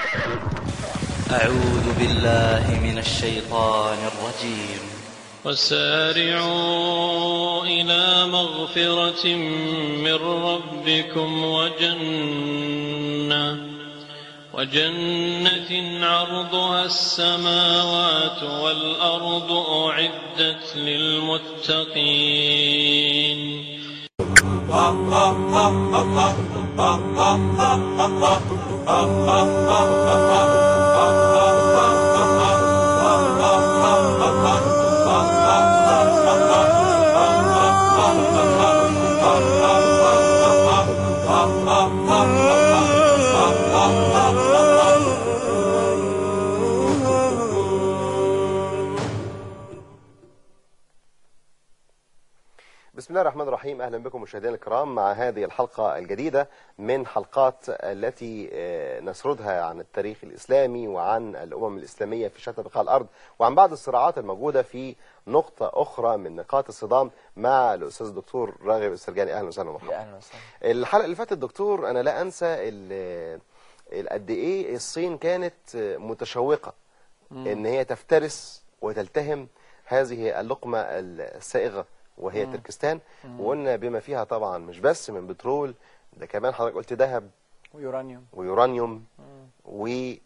أعوذ بالله من الشيطان الرجيم وسارعوا إلى مغفرة من ربكم وجنة وجنة عرضها السماوات والأرض أعدت للمتقين بسم الله الرحمن الرحيم اهلا بكم مشاهدينا الكرام مع هذه الحلقه الجديده من حلقات التي آه، نسردها عن التاريخ الاسلامي وعن الامم الاسلاميه في شتى بقاع الارض وعن بعض الصراعات الموجوده في نقطه اخرى من نقاط الصدام مع الاستاذ الدكتور راغب السرجاني اهلا وسهلا ومرحبا اهلا وسهلا الحلقه اللي فاتت دكتور انا لا انسى ال- ال- قد ايه الصين كانت متشوقه ان هي تفترس وتلتهم هذه اللقمه السائغه وهي تركستان وقلنا بما فيها طبعا مش بس من بترول ده كمان حضرتك قلت ذهب ويورانيوم ويورانيوم وكمان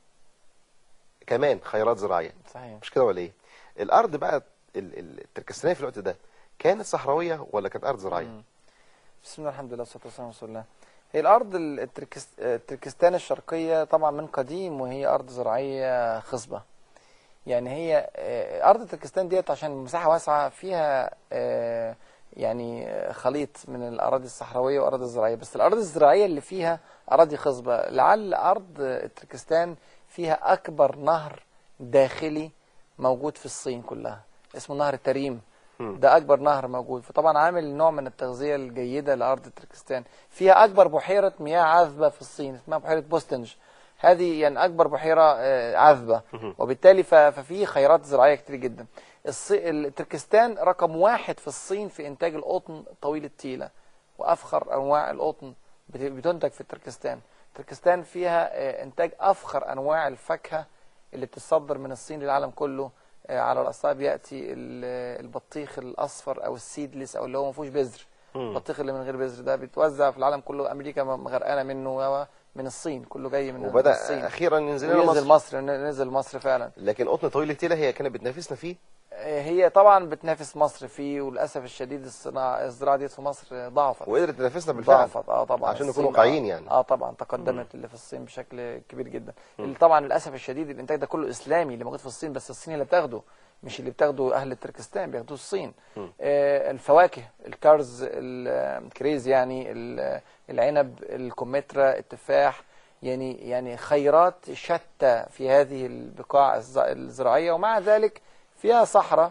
خيرات زراعيه صحيح مش كده ولا ايه الارض بقى ال- ال- التركستانيه في الوقت ده كانت صحراويه ولا كانت ارض زراعيه بسم الله الحمد لله والصلاه والسلام على رسول الله هي الارض ال- التركس... التركستان الشرقيه طبعا من قديم وهي ارض زراعيه خصبه يعني هي آه، ارض تركستان ديت عشان مساحه واسعه فيها آه، يعني آه، خليط من الاراضي الصحراويه واراضي الزراعيه بس الاراضي الزراعيه اللي فيها اراضي خصبه لعل ارض تركستان فيها اكبر نهر داخلي موجود في الصين كلها اسمه نهر تريم ده اكبر نهر موجود فطبعا عامل نوع من التغذيه الجيده لارض تركستان فيها اكبر بحيره مياه عذبه في الصين اسمها بحيره بوستنج هذه يعني اكبر بحيره آه، عذبه وبالتالي ف- ففي خيرات زراعيه كتير جدا الص- ال- تركستان رقم واحد في الصين في انتاج القطن طويل التيله وافخر انواع القطن بت- بتنتج في تركستان تركستان فيها آه، انتاج افخر انواع الفاكهه اللي بتتصدر من الصين للعالم كله آه، على رأسها بيأتي ال- البطيخ الأصفر أو السيدلس أو اللي هو ما فيهوش بذر البطيخ اللي من غير بذر ده بيتوزع في العالم كله أمريكا م- غرقانة منه و- من الصين كله جاي من من وبدا الصين اخيرا ينزل لنا ونزل مصر مصر نزل مصر فعلا لكن قطن طويل التيله هي كانت بتنافسنا فيه آه، هي طبعا بتنافس مصر فيه وللأسف الشديد الصناعة الزراعة دي في مصر ضعفت وقدرت تنافسنا بالفعل ضعفت اه طبعا عشان نكون الصين، واقعيين آه يعني. اه طبعا تقدمت اللي في الصين بشكل كبير جدا اللي طبعا للاسف الشديد الانتاج ده كله اسلامي اللي موجود في الصين بس الصين اللي بتاخده مش اللي بتاخده اهل تركستان بياخدوه الصين آه الفواكه الكرز الكريز يعني ال- العنب الكمثرى التفاح يعني يعني خيرات شتى في هذه البقاع الز- الزراعيه ومع ذلك فيها صحراء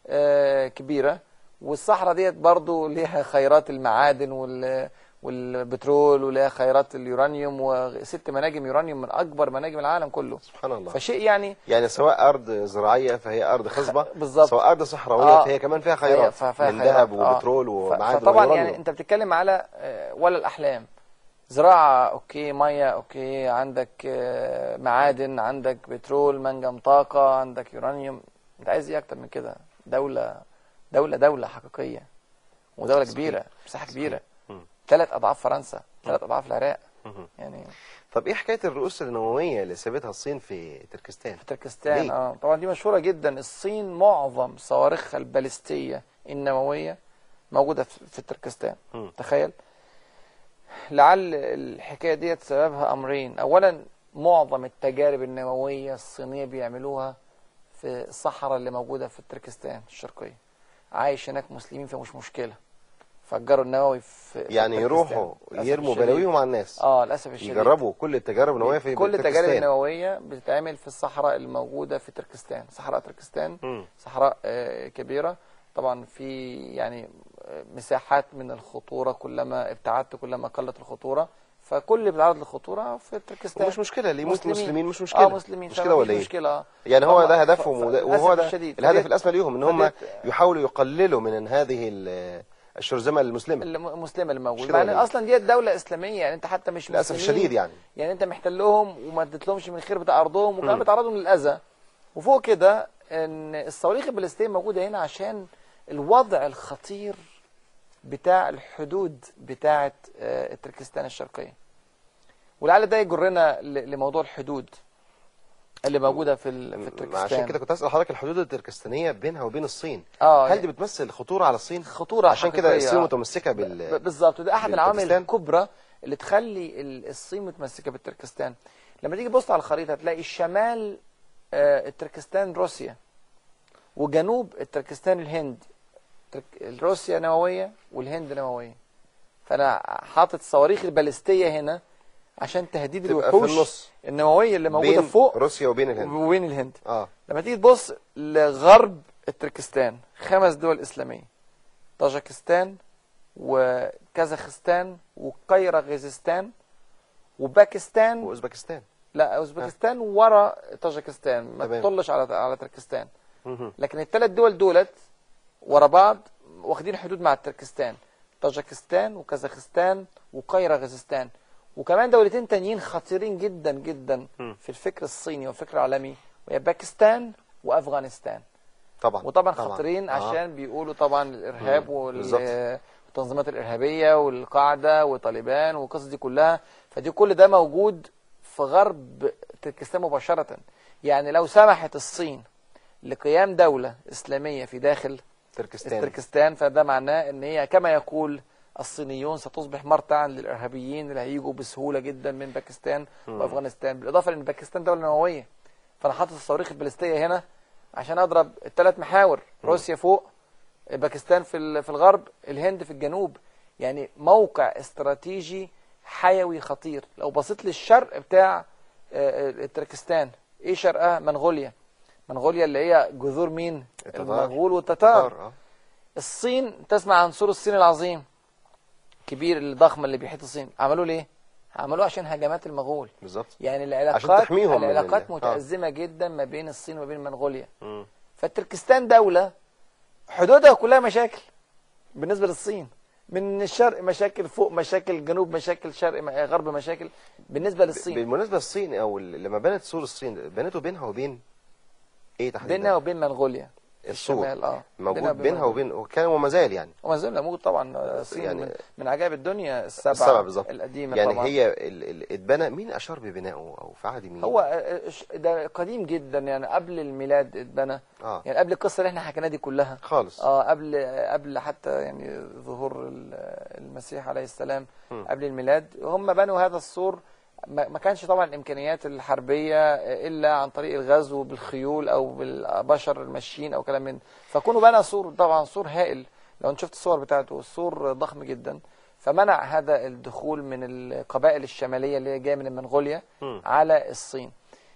آه، كبيره والصحراء ديت برضو ليها خيرات المعادن وال والبترول وليها خيرات اليورانيوم وست مناجم يورانيوم من اكبر مناجم العالم كله سبحان الله فشيء يعني يعني سواء ارض زراعيه فهي ارض خصبه بالظبط. سواء ارض صحراويه آه. فهي كمان فيها خيرات فيها- فيها من خيرات. ذهب آه. وبترول ف- ومعادن فطبعا ويورانيوم. يعني انت بتتكلم على آه، ولا الاحلام زراعه اوكي ميه اوكي عندك آه، معادن عندك بترول منجم طاقه عندك يورانيوم انت عايز ايه اكتر من كده دوله دوله دوله حقيقيه ودوله صحيح. كبيره مساحه كبيره مم. ثلاث اضعاف فرنسا ثلاث اضعاف العراق يعني طب ايه حكايه الرؤوس النوويه اللي سابتها الصين في تركستان في تركستان ليه؟ اه طبعا دي مشهوره جدا الصين معظم صواريخها البالستيه النوويه موجوده في في تركستان مم. تخيل لعل الحكايه ديت سببها امرين اولا معظم التجارب النوويه الصينيه بيعملوها في الصحراء اللي موجوده في تركستان الشرقيه عايش هناك مسلمين فمش مشكله فجروا النووي في في يعني تركستان. يروحوا للأسف يرموا الشديد. بلاويهم على الناس اه للاسف الشديد يجربوا كل التجارب النوويه في كل التجارب تركستان. النوويه بتتعمل في الصحراء الموجوده في تركستان صحراء تركستان مم. صحراء آه، كبيره طبعا في يعني آه، مساحات من الخطوره كلما ابتعدت كلما قلت الخطوره فكل اللي بيتعرض للخطوره في تركستان ومش مشكله اللي يموت مسلمين. مسلمين مش مشكله اه مسلمين مش كده ولا ايه مشكله اه يعني هو طبعا. ده ف- هدفهم ف- وده- للأسف وهو ده الشديد. الهدف فديت- الاسمى ليهم ان هم فديت- يحاولوا يقللوا من هذه ال- الشرذمه المسلمه المسلمه اللي مش موجوده كده مع ولا ان إيه؟ اصلا دي دوله اسلاميه يعني انت حتى مش للاسف مسلمين. الشديد يعني يعني انت محتلهم وما اديتلهمش من الخير بتاع ارضهم وكمان مم. بتعرضهم للاذى وفوق كده ان الصواريخ البالستيه موجوده هنا عشان الوضع الخطير بتاع الحدود بتاعه آه، تركستان الشرقيه ولعل ده يجرنا ل- لموضوع الحدود اللي موجوده في ال- في تركستان عشان كده كنت اسال حضرتك الحدود التركستانيه بينها وبين الصين اه هل دي بتمثل خطوره على الصين خطوره عشان كده حقيقية. الصين متمسكه ب- بال بالظبط وده احد العوامل بالتركستان؟ الكبرى اللي تخلي ال- الصين متمسكه بالتركستان لما تيجي تبص على الخريطه هتلاقي شمال آه، التركستان روسيا وجنوب التركستان الهند ترك- روسيا نوويه والهند نوويه فانا حاطط صواريخ البالستيه هنا عشان تهديد تبقى في الوحوش النص النوويه اللي موجوده بين فوق روسيا وبين الهند وبين الهند اه لما تيجي تبص لغرب التركستان خمس دول إسلامية طاجكستان وكازاخستان وقيرغيزستان وباكستان واوزبكستان لا اوزبكستان ورا طاجكستان ما تمام. تطلش على على تركستان مهم. لكن الثلاث دول دولت ورا بعض واخدين حدود مع تركستان طاجكستان وكازاخستان وقيرغيزستان وكمان دولتين تانيين خطيرين جدا جدا مم. في الفكر الصيني والفكر العالمي وهي باكستان وافغانستان طبعا وطبعا خطيرين آه. عشان بيقولوا طبعا الارهاب مم. بالظبط. وال- والتنظيمات الارهابيه والقاعده وطالبان والقصص دي كلها فدي كل ده موجود في غرب تركستان مباشره يعني لو سمحت الصين لقيام دوله اسلاميه في داخل تركستان تركستان فده معناه ان هي كما يقول الصينيون ستصبح مرتعا للارهابيين اللي هيجوا بسهوله جدا من باكستان مم. وافغانستان بالاضافه لان باكستان دوله نوويه فانا حاطط الصواريخ البالستيه هنا عشان اضرب الثلاث محاور روسيا فوق باكستان في ال- في الغرب الهند في الجنوب يعني موقع استراتيجي حيوي خطير لو بصيت للشرق بتاع آه، آه، تركستان ايه شرقها منغوليا منغوليا اللي هي جذور مين التتار. المغول والتتار اه الصين تسمع عن سور الصين العظيم كبير الضخم اللي بيحيط الصين عملوه ليه عملوه عشان هجمات المغول بالظبط يعني العلاقات تحميهم من العلاقات ال- آه. متأزمة جدا ما بين الصين وما بين منغوليا مم. فتركستان دولة حدودها كلها مشاكل بالنسبة للصين من الشرق مشاكل فوق مشاكل جنوب مشاكل شرق م- غرب مشاكل بالنسبة للصين بالمناسبه الصين او ال- لما بنت سور الصين بنته بينها وبين ايه تحديدا بينها وبين منغوليا في السور الشمال اه موجود بينها وبين وكان وما زال يعني وما زال موجود طبعا الصين يعني- من, من عجائب الدنيا السبعة, السبع بالظبط القديمة يعني طبعا هي ال- ال- اتبنى مين اشار ببنائه او في عهد مين هو آه، ش- ده قديم جدا يعني قبل الميلاد اتبنى اه يعني قبل القصه اللي احنا حكيناها دي كلها خالص اه قبل قبل حتى يعني ظهور ال- المسيح عليه السلام م. قبل الميلاد هم بنوا هذا السور ما ما كانش طبعا الامكانيات الحربيه الا عن طريق الغزو بالخيول او بالبشر الماشيين او كلام من فكونوا بنى سور طبعا سور هائل لو انت شفت الصور بتاعته السور ضخم جدا فمنع هذا الدخول من القبائل الشماليه اللي هي جايه من منغوليا مم. على الصين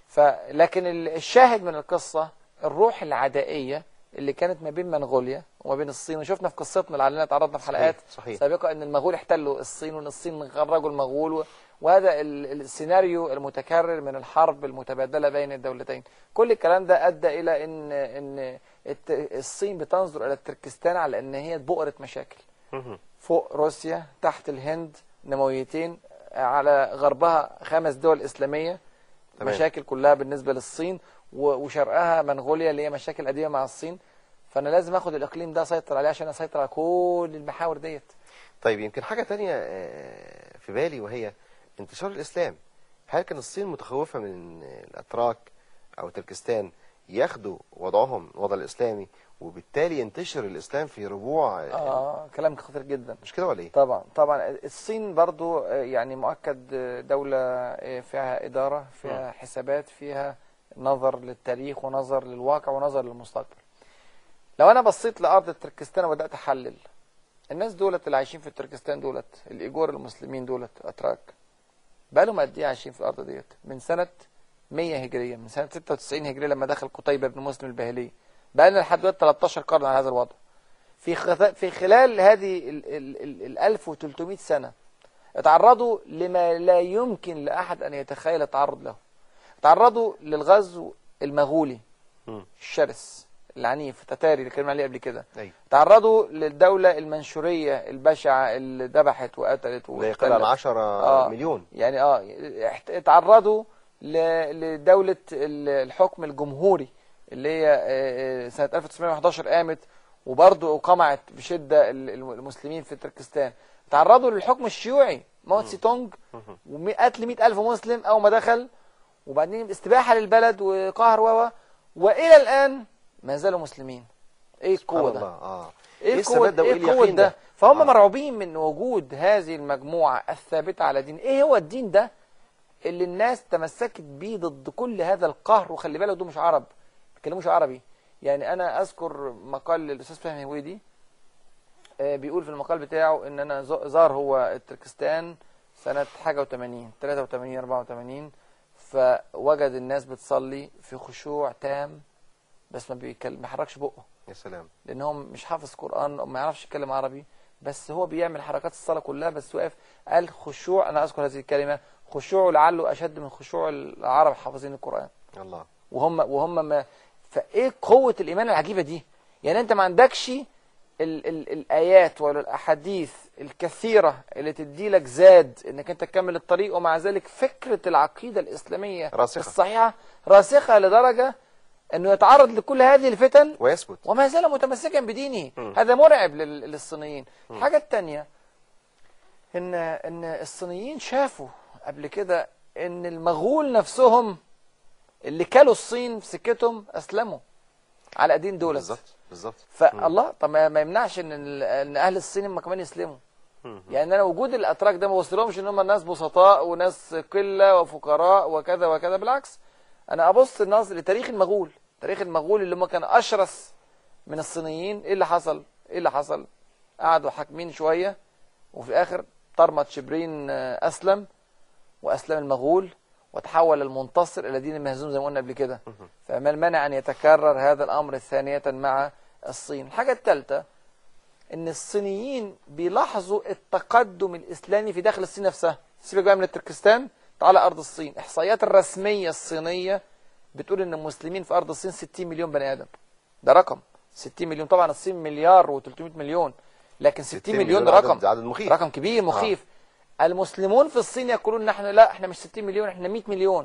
فلكن ال- الشاهد من القصة الروح العدائية اللي كانت ما بين منغوليا وما بين الصين وشفنا في قصتنا اللي علينا تعرضنا في حلقات صحيح. سابقة ان المغول احتلوا الصين وان الصين خرجوا المغول و- وهذا ال- السيناريو المتكرر من الحرب المتبادلة بين الدولتين كل الكلام ده ادى الى ان ان الت- الصين بتنظر الى تركستان على ان هي بؤرة مشاكل مهم. فوق روسيا تحت الهند نمويتين على غربها خمس دول إسلامية تمام. مشاكل كلها بالنسبة للصين و- وشرقها منغوليا اللي هي مشاكل قديمة مع الصين فأنا لازم أخد الإقليم ده أسيطر عليه عشان أسيطر على كل المحاور ديت طيب يمكن حاجة تانية آه، في بالي وهي انتشار الإسلام هل كان الصين متخوفة من الأتراك أو تركستان ياخدوا وضعهم الوضع الإسلامي وبالتالي ينتشر الإسلام في ربوع آه. آه كلام خطير جدا مش كده ولا إيه؟ طبعا طبعا الصين برضو آه، يعني مؤكد آه، دولة آه، فيها إدارة فيها حسابات فيها نظر للتاريخ ونظر للواقع ونظر للمستقبل لو أنا بصيت لأرض تركستان وبدأت أحلل الناس دولت اللي عايشين في تركستان دولت الإيجور المسلمين دولت أتراك بقالهم قد إيه عايشين في الأرض ديت من سنة 100 هجرية من سنة 96 هجرية لما دخل قتيبة بن مسلم الباهلي بقالنا لحد دلوقتي 13 قرن على هذا الوضع في خث... في خلال هذه ال ال ال ال 1300 سنة اتعرضوا لما لا يمكن لأحد أن يتخيل التعرض له تعرضوا للغزو المغولي مم. الشرس العنيف التتاري اللي اتكلمنا عليه قبل كده ايوه تعرضوا للدولة المنشورية البشعة اللي ذبحت وقتلت لا يقل عن واحتلت. 10 آه. مليون يعني اه احت- اتعرضوا ل- لدولة ال- الحكم الجمهوري اللي هي آه، آه، سنة 1911 قامت وبرضه قمعت بشدة ال- الم- المسلمين في تركستان تعرضوا للحكم الشيوعي موت سي تونج وقتل 100 ألف مسلم أول ما دخل وبعدين استباحة للبلد وقهر و و- وإلى الآن ما زالوا مسلمين إيه سبحان القوة الله ده؟ اه ايه إيه القوة الثبات ده ايه وإيه القوة اليقين ده ده؟ فهم آه. مرعوبين من وجود هذه المجموعة الثابتة على دين ايه هو الدين ده اللي الناس تمسكت بيه ضد كل هذا القهر وخلي بالك دول مش عرب ما بيتكلموش عربي يعني انا اذكر مقال للاستاذ فهمي هويدي آه، بيقول في المقال بتاعه ان انا ز- زار هو تركستان سنة حاجة و80 83 84 فوجد الناس بتصلي في خشوع تام بس ما بيكلم ما بيحركش بقه يا سلام لان هو مش حافظ قران وما يعرفش يتكلم عربي بس هو بيعمل حركات الصلاه كلها بس واقف قال خشوع انا اذكر هذه الكلمه خشوع لعله اشد من خشوع العرب حافظين القران الله وهم وهم ما فايه قوه الايمان العجيبه دي يعني انت ما عندكش ال ال الايات ولا الاحاديث الكثيره اللي تدي لك زاد انك انت تكمل الطريق ومع ذلك فكره العقيده الاسلاميه راسخة. الصحيحه راسخه لدرجه انه يتعرض لكل هذه الفتن ويثبت وما زال متمسكا بدينه مم. هذا مرعب لل- للصينيين الحاجة التانية ان ان الصينيين شافوا قبل كده ان المغول نفسهم اللي كلوا الصين في سكتهم اسلموا على ايدين دول بالظبط بالظبط فالله طب ما ما يمنعش ان ال- ان اهل الصين هم كمان يسلموا مم. يعني انا وجود الاتراك ده ما وصلهمش ان هم ناس بسطاء وناس قله وفقراء وكذا وكذا بالعكس انا ابص النظر لتاريخ المغول تاريخ المغول اللي هم كانوا اشرس من الصينيين ايه اللي حصل ايه اللي حصل قعدوا حاكمين شويه وفي الاخر طرمت شبرين آه، اسلم واسلم المغول وتحول المنتصر الى دين المهزوم زي ما قلنا قبل كده فما المانع ان يتكرر هذا الامر ثانيه مع الصين الحاجه الثالثه ان الصينيين بيلاحظوا التقدم الاسلامي في داخل الصين نفسها سيبك بقى من التركستان تعالى ارض الصين احصائيات الرسميه الصينيه بتقول ان المسلمين في ارض الصين 60 مليون بني ادم ده رقم 60 مليون طبعا الصين مليار و300 مليون لكن 60, 60 مليون ده عدد- رقم عدد مخيف. رقم كبير مخيف المسلمون في الصين يقولون نحن لا احنا مش 60 مليون احنا 100 مليون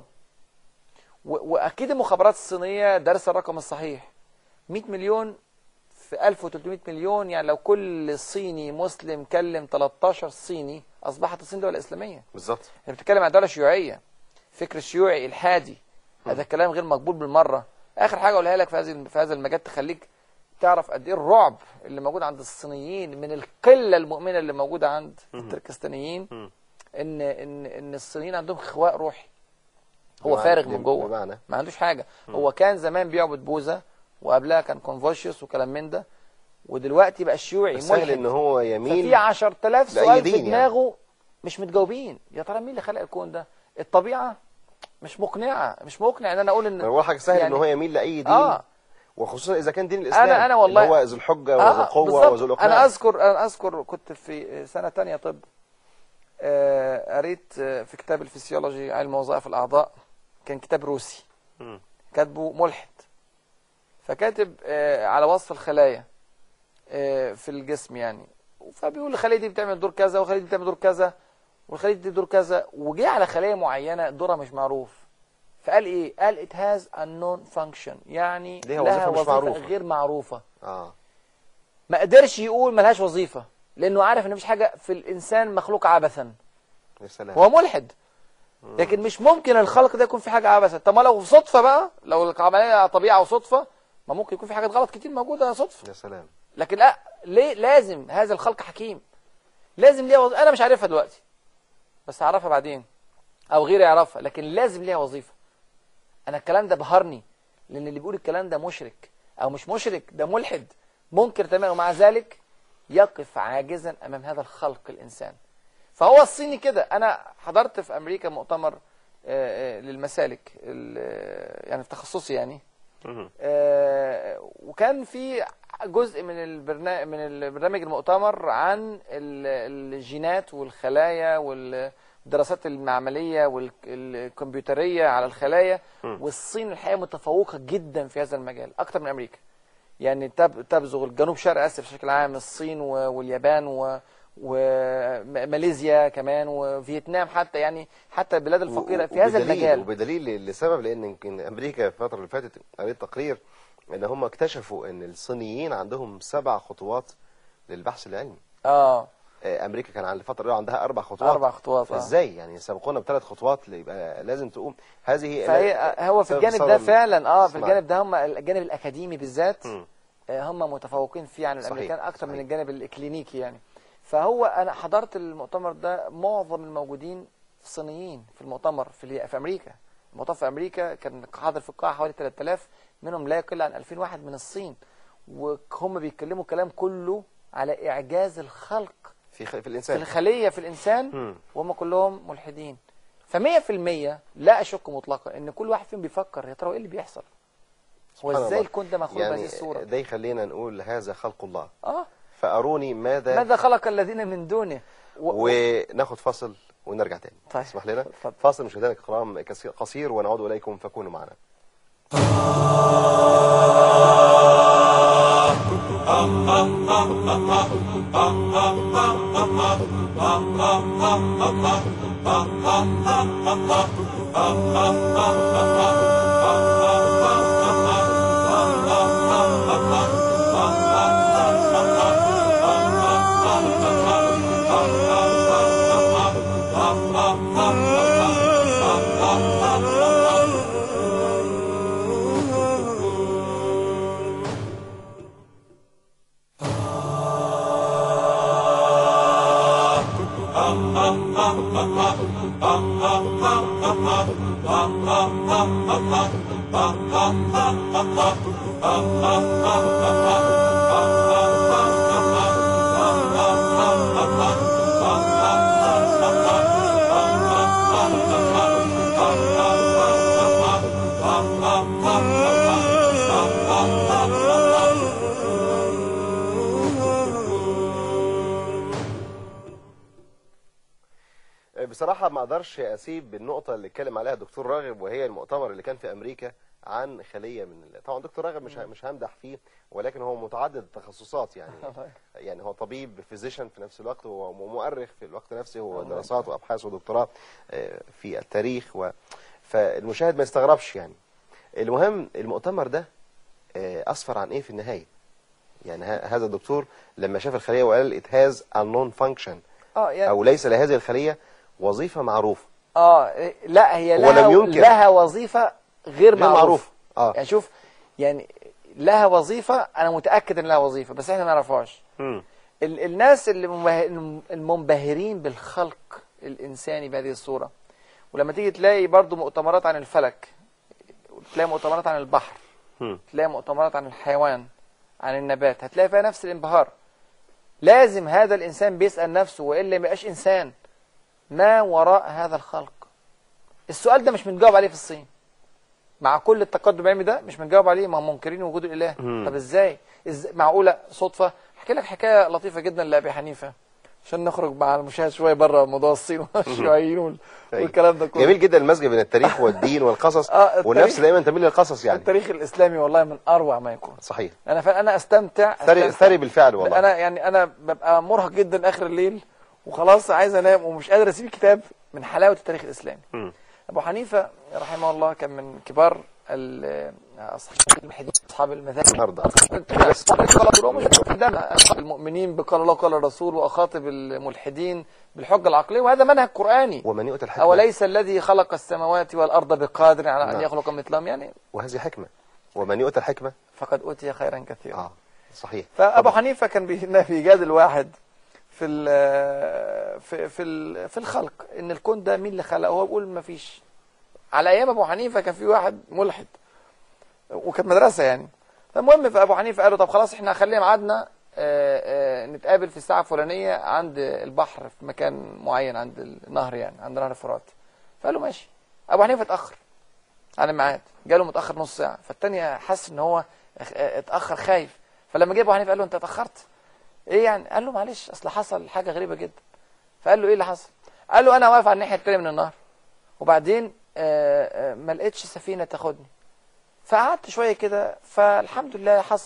و- واكيد المخابرات الصينيه دارسه الرقم الصحيح 100 مليون في 1300 مليون يعني لو كل صيني مسلم كلم 13 صيني اصبحت الصين دوله اسلاميه بالظبط احنا بنتكلم عن دوله شيوعيه فكر شيوعي الحادي هذا الكلام غير مقبول بالمره اخر حاجه اقولها لك في هذه في هذا المجال تخليك تعرف قد ايه الرعب اللي موجود عند الصينيين من القله المؤمنه اللي موجوده عند التركستانيين مم. ان ان ان الصينيين عندهم خواء روحي هو بمعنى- فارغ من جوه بمعنى ما عندوش حاجه هو كان زمان بيعبد بوذا وقبلها كان كونفوشيوس وكلام من ده ودلوقتي بقى شيوعي سهل ملحد ان هو ففي يميل 10000 لأي سؤال في دين يعني. دماغه مش متجاوبين يا ترى مين اللي خلق الكون ده الطبيعه مش مقنعه مش مقنع ان انا اقول ان ما هو حاجه سهل يعني- ان هو يميل لاي دين اه وخصوصا اذا كان دين الاسلام أنا- أنا والله- اللي هو ذو الحجه وذو آه القوه بالظبط. وذو الاقناع انا اذكر انا اذكر كنت في سنه تانية طب آه، قريت آه، في كتاب الفسيولوجي علم وظائف الاعضاء كان كتاب روسي مم. كاتبه ملحد فكاتب آه، على وصف الخلايا آه، في الجسم يعني فبيقول الخليه دي بتعمل دور كذا والخليه دي بتعمل دور كذا والخليه دي دور كذا وجه على خليه معينه دورها مش معروف فقال ايه قال it has unknown function يعني ليها لها وظيفة مش وظيفة معروفة. غير معروفة اه ما قدرش يقول ملهاش وظيفة لانه عارف ان مفيش حاجة في الانسان مخلوق عبثا يا سلام هو ملحد لكن مش ممكن الخلق ده يكون في حاجة عبثا طب ما لو صدفة بقى لو العملية طبيعة وصدفة ما ممكن يكون في حاجات غلط كتير موجودة صدفة يا سلام لكن لا ليه لازم هذا الخلق حكيم لازم ليها وظيفة انا مش عارفها دلوقتي بس هعرفها بعدين او غيري يعرفها لكن لازم ليها وظيفة انا الكلام ده بهرني لان اللي بيقول الكلام ده مشرك او مش مشرك ده ملحد منكر تماما ومع ذلك يقف عاجزا امام هذا الخلق الانسان فهو الصيني كده انا حضرت في امريكا مؤتمر آه، آه، للمسالك ال- آه، يعني في تخصصي يعني مم. آه، وكان في جزء من البرنامج من البرنامج المؤتمر عن ال- الجينات والخلايا والدراسات المعمليه والكمبيوتريه على الخلايا مم. والصين الحقيقه متفوقه جدا في هذا المجال اكتر من امريكا يعني تب- تبزغ الجنوب شرق اسيا بشكل عام الصين و- واليابان و وماليزيا كمان وفيتنام حتى يعني حتى البلاد الفقيره في هذا وبدليل- المجال وبدليل لسبب لان يمكن امريكا الفتره اللي فاتت قريت تقرير ان هم اكتشفوا ان الصينيين عندهم سبع خطوات للبحث العلمي اه آه، امريكا كان عند الفتره اللي عندها اربع خطوات اربع خطوات آه. ازاي يعني سبقونا بثلاث خطوات يبقى لازم تقوم هذه فهي هو في سبب الجانب ده ثورة فعلا اه في اسمع. الجانب ده هم الجانب الاكاديمي بالذات مم. آه، هم متفوقين فيه عن صحيح، الامريكان اكتر من صحيح. الجانب الاكلينيكي يعني فهو انا حضرت المؤتمر ده معظم الموجودين صينيين في المؤتمر في, الي- في امريكا المؤتمر في امريكا كان حاضر في القاعه حوالي 3000 منهم لا يقل عن 2000 واحد من الصين وهم بيتكلموا كلام كله على اعجاز الخلق في خ... في في الانسان الخليه في الانسان مم. وهم كلهم ملحدين فمية في المية لا أشك مطلقا إن كل واحد فيهم بيفكر يا ترى إيه اللي بيحصل هو سبحان إزاي الله. الكون ده مخلوق يعني بهذه الصورة ده يخلينا نقول هذا خلق الله آه فاروني ماذا, ماذا خلق الذين من دونه و... وناخد فاصل ونرجع تاني طيب. اسمح لنا اتفضل. فاصل مشاهدينا الكرام كثير- قصير ونعود اليكم فكونوا معنا بصراحة ما اقدرش اسيب النقطة اللي اتكلم عليها الدكتور راغب وهي المؤتمر اللي كان في امريكا عن خلية من ال- طبعا دكتور راغب مش ه- مش همدح فيه ولكن هو متعدد التخصصات يعني يعني هو طبيب فيزيشن في نفس الوقت هو مؤرخ في الوقت نفسه هو دراسات وابحاث ودكتوراه آه، في التاريخ و فالمشاهد ما يستغربش يعني المهم المؤتمر ده آه، اسفر عن ايه في النهاية يعني ه- هذا الدكتور لما شاف الخلية وقال it has a non function آه يعني او ليس لهذه الخلية وظيفة معروفة آه إيه، لا هي هو لها لم ينكر. لها وظيفة غير غير معروفة معروف اه يعني شوف يعني لها وظيفة أنا متأكد إن لها وظيفة بس إحنا ما نعرفهاش مم. ال الناس اللي منبه- المنبهرين بالخلق الإنساني بهذه الصورة ولما تيجي تلاقي برضو مؤتمرات عن الفلك تلاقي مؤتمرات عن البحر مم. تلاقي مؤتمرات عن الحيوان عن النبات هتلاقي فيها نفس الانبهار لازم هذا الإنسان بيسأل نفسه وإلا ما يبقاش إنسان ما وراء هذا الخلق السؤال ده مش بنجاوب عليه في الصين مع كل التقدم العلمي ده مش بنجاوب عليه ما هم منكرين وجود الاله مم. طب ازاي إز... معقوله صدفه احكي لك حكايه لطيفه جدا لابي حنيفه عشان نخرج مع المشاهد شويه بره موضوع الصين والشيوعيين وال... أيوة. والكلام ده كله جميل جدا المزج بين التاريخ والدين والقصص آه، التاريخ- والنفس دايما تميل للقصص يعني التاريخ الاسلامي والله من اروع ما يكون صحيح انا ف... انا استمتع ثري أستمتع. ثري بالفعل والله انا يعني انا ببقى مرهق جدا اخر الليل وخلاص عايز انام ومش قادر اسيب الكتاب من حلاوه التاريخ الاسلامي مم. ابو حنيفه رحمه الله كان من كبار ال- اصحاب المحدثين اصحاب المذاهب النهارده المؤمنين بقال الله قال الرسول واخاطب الملحدين بالحجه العقليه وهذا منهج قراني ومن يؤتى الحكمه اوليس الذي خلق السماوات والارض بقادر على ان نعم. يخلق مثلهم يعني وهذه حكمه ومن يؤتى الحكمه فقد اوتي خيرا كثيرا اه صحيح فابو طبعا. حنيفه كان بي- بيجادل واحد في ال في في ال في الخلق ان الكون ده مين اللي خلقه هو بيقول ما فيش على ايام ابو حنيفه كان في واحد ملحد وكانت مدرسه يعني فالمهم فابو حنيفه قال له طب خلاص احنا خلينا ميعادنا آه، آه، نتقابل في الساعه الفلانيه عند البحر في مكان معين عند النهر يعني عند نهر الفرات فقال له ماشي ابو حنيفه اتاخر عن الميعاد جاله متاخر نص ساعه فالتاني حس ان هو اخ- اتاخر خايف فلما جه ابو حنيفه قال له انت اتاخرت ايه يعني قال له معلش اصل حصل حاجه غريبه جدا فقال له ايه اللي حصل قال له انا واقف على الناحيه التانيه من النهر وبعدين آه، آه، ما لقيتش سفينه تاخدني فقعدت شويه كده فالحمد لله حصل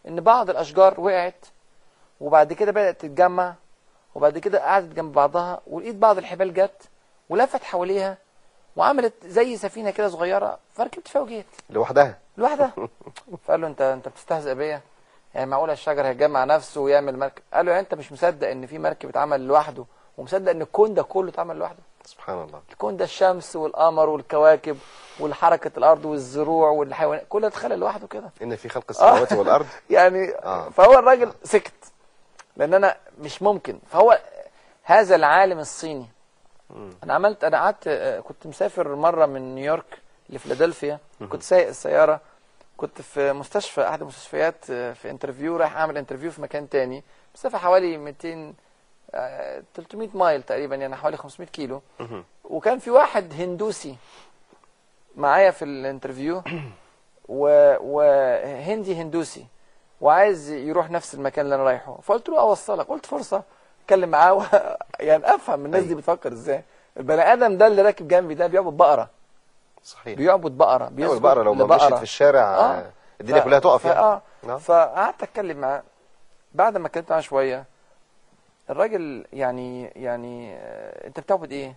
ان بعض الاشجار وقعت وبعد كده بدات تتجمع وبعد كده قعدت جنب بعضها ولقيت بعض الحبال جت ولفت حواليها وعملت زي سفينه كده صغيره فركبت فيها وجيت لوحدها لوحدها فقال له انت انت بتستهزئ بيا يعني معقوله الشجر هيجمع نفسه ويعمل مركب قال له يعني انت مش مصدق ان في مركب اتعمل لوحده ومصدق ان الكون ده كله اتعمل لوحده سبحان الله الكون ده الشمس والقمر والكواكب والحركه الارض والزروع والحيوانات كله اتخلق لوحده كده ان في خلق السماوات والارض يعني آه. فهو الراجل سكت لان انا مش ممكن فهو هذا العالم الصيني انا عملت انا قعدت آه، كنت مسافر مره من نيويورك لفيلادلفيا كنت سايق السياره كنت في مستشفى احد المستشفيات آه، في انترفيو رايح اعمل انترفيو في مكان تاني مسافه حوالي 200 آه، 300 مايل تقريبا يعني حوالي 500 كيلو وكان في واحد هندوسي معايا في الانترفيو و... وهندي هندوسي وعايز يروح نفس المكان اللي انا رايحه فقلت له اوصلك قلت فرصه اتكلم معاه و... يعني افهم الناس دي أيوة. بتفكر ازاي البني ادم ده اللي راكب جنبي ده بيعبد بقره صحيح بيعبد بقره أو بيسجد البقرة لو ما لبقرة. مشيت في الشارع آه. آه. الدنيا ف- كلها تقف ف- يعني اه نعم. فقعدت اتكلم معاه بعد ما اتكلمت معاه شويه الراجل يعني يعني آه انت بتعبد ايه؟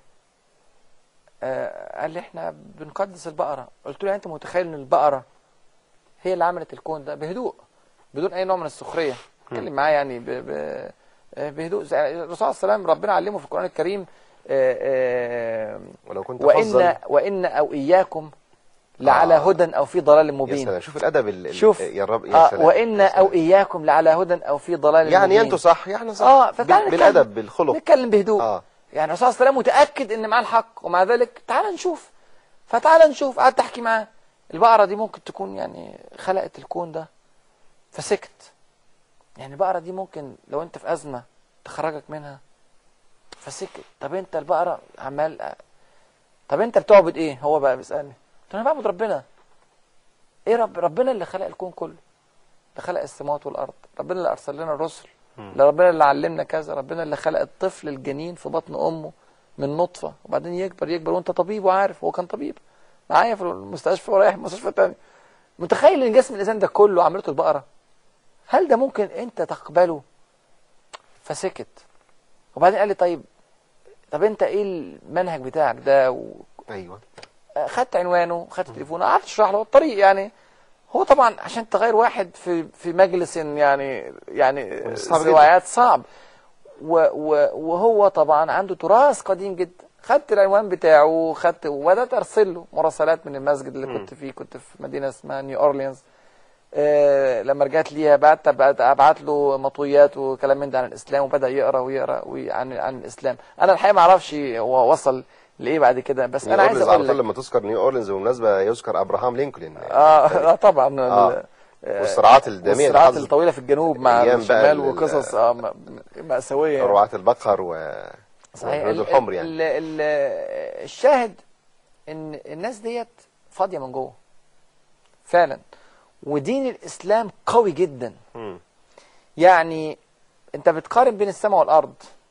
آه قال لي احنا بنقدس البقره قلت له يعني انت متخيل ان البقره هي اللي عملت الكون ده بهدوء بدون اي نوع من السخريه اتكلم معاه يعني ب... ب... آه، بهدوء زي الرسول صلى الله عليه وسلم ربنا علمه في القران الكريم آه آه ولو كنت وان فظا وان او اياكم لعلى آه. هدى او في ضلال يا مبين سلام شوف الادب ال... ال- شوف يا رب يا آه سلام وان يا سلام. او اياكم لعلى هدى او في ضلال يعني مبين. انتوا صح يعني صح اه فتعال بال... نتكلم. بالادب بالخلق نتكلم بهدوء اه يعني الرسول صلى الله عليه وسلم متاكد ان معاه الحق ومع ذلك تعال نشوف فتعال نشوف قعدت احكي معاه البقره دي ممكن تكون يعني خلقت الكون ده فسكت يعني البقره دي ممكن لو انت في ازمه تخرجك منها فسكت طب انت البقره عمال طب انت بتعبد ايه هو بقى بيسالني قلت له انا بعبد ربنا ايه رب ربنا اللي خلق الكون كله اللي خلق السماوات والارض ربنا اللي ارسل لنا الرسل لا ربنا اللي علمنا كذا ربنا اللي خلق الطفل الجنين في بطن امه من نطفه وبعدين يكبر يكبر وانت طبيب وعارف هو كان طبيب معايا في المستشفى ورايح مستشفى تاني متخيل ان جسم الانسان ده كله عملته البقره هل ده ممكن انت تقبله فسكت وبعدين قال لي طيب طب انت ايه المنهج بتاعك ده و... ايوه خدت عنوانه خدت تليفونه قعدت اشرح له الطريق يعني هو طبعا عشان تغير واحد في في مجلس يعني يعني صعب جدا. سوايات صعب و و وهو طبعا عنده تراث قديم جدا خدت العنوان بتاعه خدت وبدات ارسل له مراسلات من المسجد اللي كنت فيه كنت في مدينه اسمها نيو اورليانز آه لما رجعت ليها بعت بعت- ابعت له مطويات وكلام من ده عن الاسلام وبدا يقرا ويقرا وي- عن عن الاسلام انا الحقيقه ما اعرفش هو وصل لايه بعد كده بس نيو انا عايز اورلينز على اقول طول لك لما تذكر نيو اورلينز بالمناسبه يذكر ابراهام لينكولن اه اه طبعا آه. ال- آه، والصراعات الداميه اللي والصراعات حصلت الطويله في الجنوب مع أيام بقى الشمال ال- وقصص اه م- مأساويه يعني. رعاة البقر و صحيح والهنود ال- الحمر يعني ال- ال- الشاهد ان الناس ديت فاضيه من جوه فعلا ودين الاسلام قوي جدا مم. يعني انت بتقارن بين السماء والارض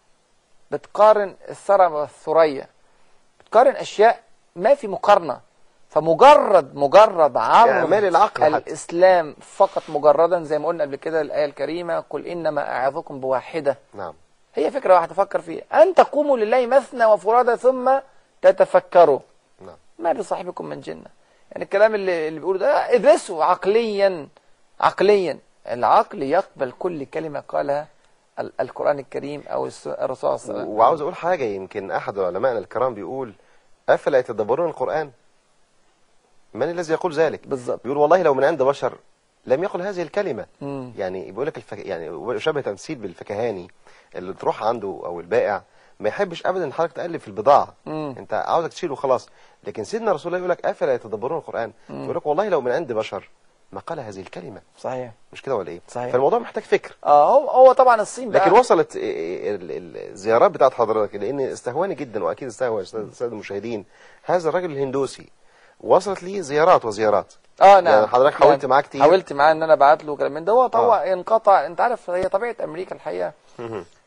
بتقارن الثرى والثريا بتقارن اشياء ما في مقارنه فمجرد مجرد عرض كمال العقل حتى. الاسلام فقط مجردا زي ما قلنا قبل كده الايه الكريمه قل انما اعظكم بواحده نعم هي فكره واحده فكر فيها ان تقوموا لله مثنى وفرادى ثم تتفكروا نعم ما بصاحبكم من جنه يعني الكلام اللي اللي بيقوله ده ادرسوا عقليا عقليا العقل يقبل كل كلمه قالها ال- القران الكريم او الس- الرسول صلى الله عليه وسلم وعاوز اقول حاجه يمكن احد علمائنا الكرام بيقول افلا يتدبرون القران من الذي يقول ذلك بالظبط بيقول والله لو من عند بشر لم يقل هذه الكلمه مم. يعني بيقول لك الفك... يعني شبه تمثيل بالفكهاني اللي تروح عنده او البائع ما يحبش ابدا ان حضرتك تقلب في البضاعه مم. انت عاوزك تشيله خلاص لكن سيدنا رسول الله يقول لك افلا يتدبرون القران يقول لك والله لو من عند بشر ما قال هذه الكلمه صحيح مش كده ولا ايه صحيح. فالموضوع محتاج فكر اه هو هو طبعا الصين بقى لكن وصلت ال- ال- الزيارات بتاعت حضرتك لان استهواني جدا واكيد استهوى الساده المشاهدين هذا الراجل الهندوسي وصلت لي زيارات وزيارات اه نعم يعني حضرتك حاولت معاه كتير حاولت معاه ان انا ابعت له كلام من ده هو آه. طبعا انقطع انت عارف هي طبيعه امريكا الحقيقه مهم.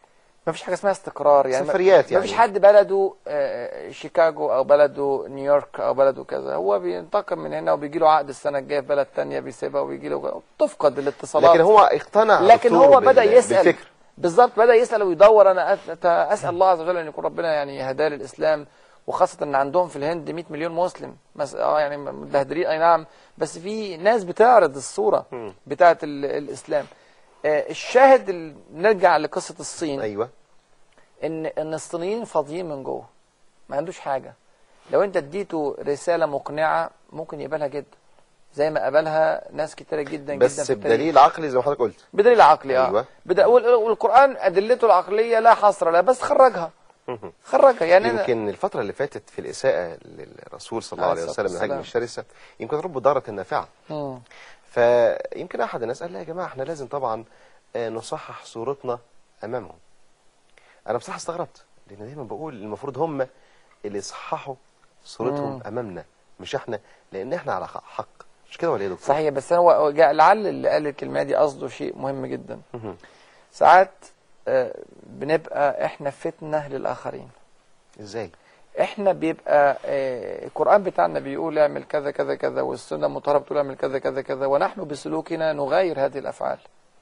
ما فيش حاجه اسمها استقرار يعني سفريات ما فيش يعني. حد بلده آه، شيكاغو او بلده نيويورك او بلده كذا هو بينتقل من هنا وبيجي له عقد السنه الجايه في بلد تانية بيسيبها ويجي له تفقد الاتصالات لكن هو اقتنع لكن دكتور هو بال- بدا يسال بالفكر بالظبط بدا يسال ويدور انا أت- اسال الله عز وجل ان يكون ربنا يعني هداه للاسلام وخاصه ان عندهم في الهند 100 مليون مسلم مس... اه يعني متبهدلين اي نعم بس في ناس بتعرض الصوره مم. بتاعه ال... الاسلام آه الشاهد ال... نرجع لقصه الصين ايوه ان ان الصينيين فاضيين من جوه ما عندوش حاجه لو انت اديته رساله مقنعه ممكن يقبلها جدا زي ما قبلها ناس كتيره جدا جدا بس في التاريخ. بدليل عقلي زي ما حضرتك قلت بدليل عقلي اه أيوة. بدا وال- والقران ادلته العقليه لا حصر لها بس خرجها مهم. خرجها يعني أنا- يمكن الفترة اللي فاتت في الإساءة للرسول صلى الله عليه عليه الصلاة وسلم الهجمة والسلام. الشرسة يمكن رب ضارة نافعة مم. فيمكن أحد الناس قال لا يا جماعة احنا لازم طبعا آه، نصحح صورتنا أمامهم أنا بصراحة استغربت لأن دايما بقول المفروض هم اللي يصححوا صورتهم مم. أمامنا مش احنا لأن احنا على حق حق. مش كده ولا ايه يا دكتور؟ صحيح بس هو جاء لعل اللي قال الكلمه دي قصده شيء مهم جدا مهم. ساعات آه، بنبقى احنا فتنه للاخرين ازاي؟ احنا بيبقى آه، القران بتاعنا بيقول اعمل كذا كذا كذا والسنه المطهره بتقول اعمل كذا كذا كذا ونحن بسلوكنا نغير هذه الافعال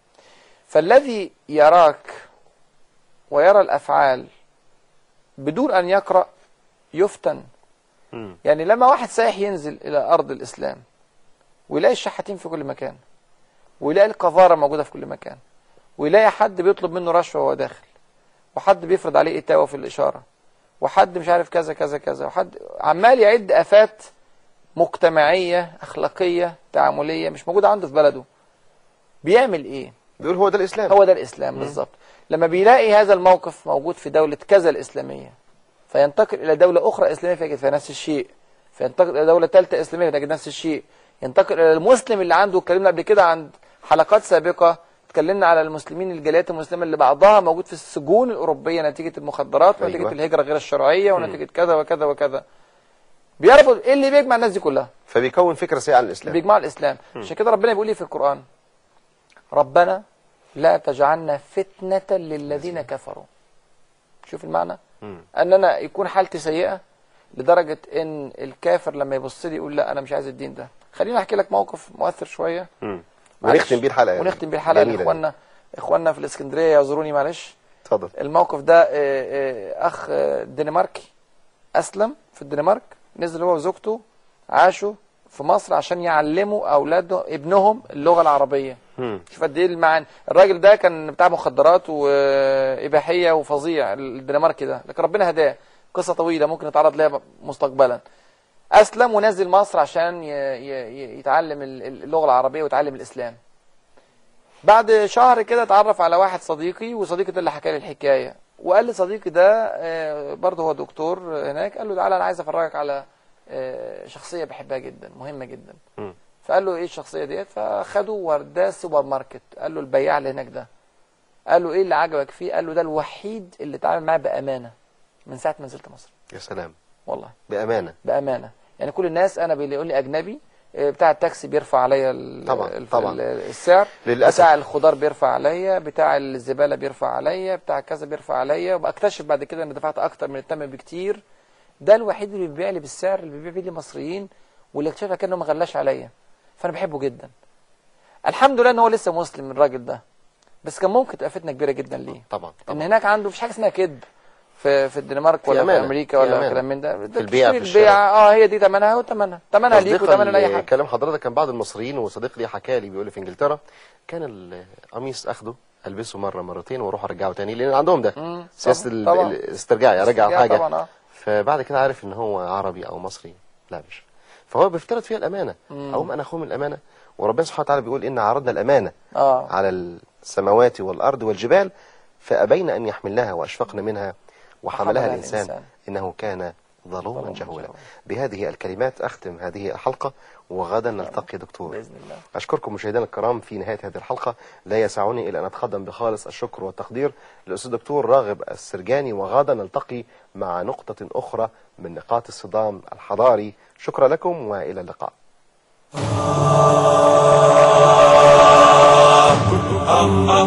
فالذي يراك ويرى الافعال بدون ان يقرا يفتن مم. يعني لما واحد سايح ينزل الى ارض الاسلام ويلاقي الشحاتين في كل مكان ويلاقي القذاره موجوده في كل مكان ويلاقي حد بيطلب منه رشوه وهو داخل وحد بيفرض عليه اتاوه في الاشاره وحد مش عارف كذا كذا كذا وحد عمال يعد افات مجتمعيه اخلاقيه تعامليه مش موجوده عنده في بلده بيعمل ايه بيقول هو ده الإسلام هو ده الاسلام بالظبط لما بيلاقي هذا الموقف موجود في دوله كذا الاسلاميه فينتقل الى دوله اخرى اسلاميه فيجد فيها نفس الشيء فينتقل الى دوله ثالثه اسلاميه فيجد نفس الشيء ينتقل الى المسلم اللي عنده اتكلمنا قبل كده عن حلقات سابقه اتكلمنا على المسلمين الجاليات المسلمه اللي بعضها موجود في السجون الاوروبيه نتيجه المخدرات ونتيجه أيوة. الهجره غير الشرعيه ونتيجه كذا وكذا وكذا بيربط ايه اللي بيجمع الناس دي كلها فبيكون فكرة سيئة عن الإسلام بيجمعوا الاسلام عشان كده ربنا بيقول ايه في القران ربنا لا تجعلنا فتنه للذين كفروا شوف المعنى مم. ان انا يكون حالتي سيئه لدرجه ان الكافر لما يبص لي يقول لا انا مش عايز الدين ده خليني احكي لك موقف مؤثر شويه مم. معلش. ونختم بيه الحلقة ونختم بيه الحلقه جميلة دي. لاخواننا اخواننا في الاسكندريه يعذروني معلش اتفضل الموقف ده آه، آه، اخ آه، دنماركي اسلم في الدنمارك نزل هو وزوجته عاشوا في مصر عشان يعلموا اولاده ابنهم اللغه العربيه مم. شوف قد ايه المعاني الراجل ده كان بتاع مخدرات واباحيه وفظيع الدنماركي ده لكن ربنا هداه قصه طويله ممكن نتعرض لها مستقبلا اسلم ونزل مصر عشان ي- ي- يتعلم ال- ال- اللغه العربيه ويتعلم الاسلام بعد شهر كده اتعرف على واحد صديقي وصديقي ده اللي حكى لي الحكايه وقال لي صديقي ده آه، برضه هو دكتور هناك قال له تعالى انا عايز افرجك على آه، شخصيه بحبها جدا مهمه جدا مم. فقال له ايه الشخصيه ديت فخدوا ورداه سوبر ماركت قال له البياع اللي هناك ده قال له ايه اللي عجبك فيه قال له ده الوحيد اللي اتعامل معاه بامانه من ساعه ما نزلت مصر يا سلام والله بأمانة بامانه يعني كل الناس انا بيقول لي اجنبي آه، بتاع التاكسي بيرفع عليا ال- طبعاً، ال- طبعاً. ال- السعر للأسف. بتاع الخضار بيرفع عليا بتاع الزباله بيرفع عليا بتاع كذا بيرفع عليا وبكتشف بعد كده ان دفعت اكتر من الثمن بكتير ده الوحيد اللي بيبيع لي بالسعر اللي بيبيع بيه لي مصريين واللي اكتشفها كانه ما غلاش عليا فانا بحبه جدا الحمد لله ان هو لسه مسلم الراجل ده بس كان ممكن تبقى فتنه كبيره جدا ليه طبعا ان طبعا هناك عنده مفيش حاجه اسمها كذب في في الدنمارك في ولا في أمانة، امريكا في ولا أمانة. كلام من ده ده البيع تشتري في البيع اه هي دي ثمنها وثمنها ثمنها ليك تصديقا وثمنها لاي حد كلام حضرتك كان بعض المصريين وصديق لي حكى لي بيقول لي في انجلترا كان القميص اخده البسه مره مرتين واروح ارجعه تاني لان عندهم ده مم، سياسه طبعاً، ال- طبعاً. الاسترجاع ارجع استرجاع حاجه طبعا اه فبعد كده عارف ان هو عربي او مصري لا مش فهو بيفترض فيها الامانه او ما انا اخوه من الامانه وربنا سبحانه وتعالى بيقول ان عرضنا الامانه اه على السماوات والارض والجبال فابين ان يحملنها واشفقن منها وحملها وحملها الانسان الإنسان. انه كان ظلوما ظلوماً جهولا جهولا. بهذه الكلمات اختم هذه الحلقه وغدا نلتقي دكتور باذن الله أشكركم مشاهدينا الكرام في نهاية هذه الحلقة لا يسعني إلا أن أتقدم بخالص الشكر والتقدير للأستاذ الدكتور راغب السرجاني وغدا نلتقي مع نقطة أخرى من نقاط الصدام الحضاري شكرا لكم وإلى اللقاء